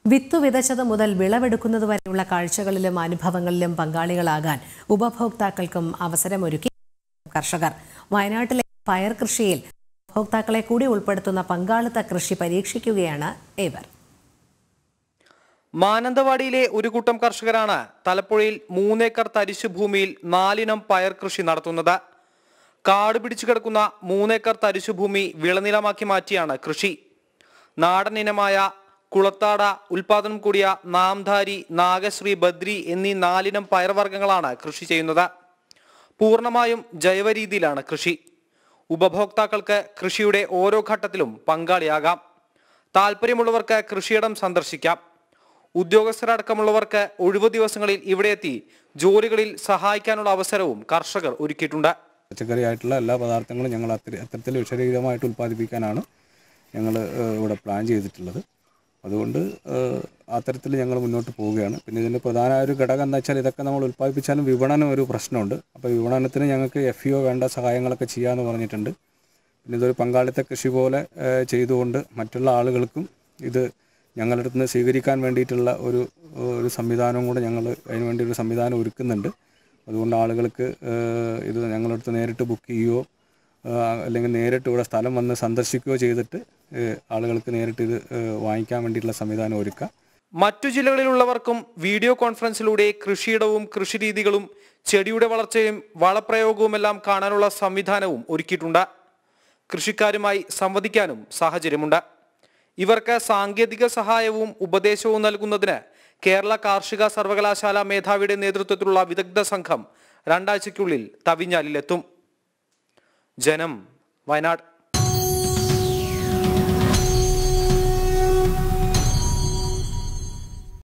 വിത്ത് വിതച്ചത് മുതൽ വിളവെടുക്കുന്നത് വരെയുള്ള കാഴ്ചകളിലും അനുഭവങ്ങളിലും പങ്കാളികളാകാൻ ഉപഭോക്താക്കൾക്കും അവസരമൊരുക്കി കർഷകർ വയനാട്ടിലെ പയർ കൃഷിയിൽ ഉപഭോക്താക്കളെ കൂടി ഉൾപ്പെടുത്തുന്ന പങ്കാളിത്ത കൃഷി പരീക്ഷിക്കുകയാണ് ഇവർ മാനന്തവാടിയിലെ ഒരു കൂട്ടം കർഷകരാണ് തലപ്പുഴയിൽ മൂന്നേക്കർ തരിശു ഭൂമിയിൽ നാലിനം പയർ കൃഷി നടത്തുന്നത് കാട് പിടിച്ചു കിടക്കുന്ന മൂന്നേക്കർ തരിശു ഭൂമി വിളനിലമാക്കി മാറ്റിയാണ് കൃഷി നാടൻ ഇനമായ കുളത്താട ഉൽപാദനം കൂടിയ നാംധാരി നാഗശ്രീ ബദ്രി എന്നീ നാലിനം പയർവർഗ്ഗങ്ങളാണ് കൃഷി ചെയ്യുന്നത് പൂർണ്ണമായും ജൈവ രീതിയിലാണ് കൃഷി ഉപഭോക്താക്കൾക്ക് കൃഷിയുടെ ഓരോ ഘട്ടത്തിലും പങ്കാളിയാകാം താല്പര്യമുള്ളവർക്ക് കൃഷിയിടം സന്ദർശിക്കാം ഉദ്യോഗസ്ഥരടക്കമുള്ളവർക്ക് ഒഴിവു ദിവസങ്ങളിൽ ഇവിടെ എത്തി ജോലികളിൽ സഹായിക്കാനുള്ള അവസരവും കർഷകർ ഒരുക്കിയിട്ടുണ്ട് പച്ചക്കറി ആയിട്ടുള്ള എല്ലാ പദാർത്ഥങ്ങളും ഞങ്ങൾ അത്തര അത്തരത്തിൽ വിഷരഹിതമായിട്ട് ഉൽപ്പാദിപ്പിക്കാനാണ് ഞങ്ങൾ ഇവിടെ പ്ലാൻ ചെയ്തിട്ടുള്ളത് അതുകൊണ്ട് ഏഹ്, അത്തരത്തിൽ ഞങ്ങൾ മുന്നോട്ട് പോവുകയാണ് പിന്നെ ഇതിൻ്റെ പ്രധാന ഒരു ഘടകം എന്താ വെച്ചാൽ ഇതൊക്കെ നമ്മൾ ഉൽപ്പാദിപ്പിച്ചാലും വിപണനം ഒരു പ്രശ്നമുണ്ട് അപ്പോൾ വിപണനത്തിന് ഞങ്ങൾക്ക് എഫ് ഇ ഒ വേണ്ട സഹായങ്ങളൊക്കെ ചെയ്യാമെന്ന് പറഞ്ഞിട്ടുണ്ട് പിന്നെ ഇതൊരു പങ്കാളിത്ത കൃഷി പോലെ ഏഹ്, ചെയ്തുകൊണ്ട് മറ്റുള്ള ആളുകൾക്കും ഇത് ഞങ്ങളുടെ അടുത്ത് നിന്ന് സ്വീകരിക്കാൻ വേണ്ടിയിട്ടുള്ള ഒരു ഒരു സംവിധാനവും കൂടെ ഞങ്ങൾ അതിന് വേണ്ടി ഒരു സംവിധാനം ഒരുക്കുന്നുണ്ട് അതുകൊണ്ട് ആളുകൾക്ക് ഏഹ്, ഇത് ഞങ്ങളുടെ അടുത്ത് നേരിട്ട് ബുക്ക് ചെയ്യുകയോ ഏഹ്, അല്ലെങ്കിൽ നേരിട്ട് ഇവിടെ സ്ഥലം വന്ന് സന്ദർശിക്കുകയോ ചെയ്തിട്ട് ഏഹ്, ആളുകൾക്ക് നേരിട്ട് ഇത് ഏഹ്, വാങ്ങിക്കാൻ വേണ്ടിയിട്ടുള്ള സംവിധാനം ഒരുക്കാം മറ്റു ജില്ലകളിലുള്ളവർക്കും വീഡിയോ കോൺഫറൻസിലൂടെ കൃഷിയിടവും കൃഷിരീതികളും ചെടിയുടെ വളർച്ചയും വളപ്രയോഗവുമെല്ലാം കാണാനുള്ള സംവിധാനവും ഒരുക്കിയിട്ടുണ്ട് കൃഷിക്കാരുമായി സംവദിക്കാനും സാഹചര്യമുണ്ട് ഇവർക്ക് സാങ്കേതിക സഹായവും ഉപദേശവും നൽകുന്നതിന് കേരള കാർഷിക സർവകലാശാല മേധാവിയുടെ നേതൃത്വത്തിലുള്ള വിദഗ്ധ സംഘം രണ്ടാഴ്ചയ്ക്കുള്ളിൽ തവിഞ്ഞാലിലെത്തും ജനം വയനാട്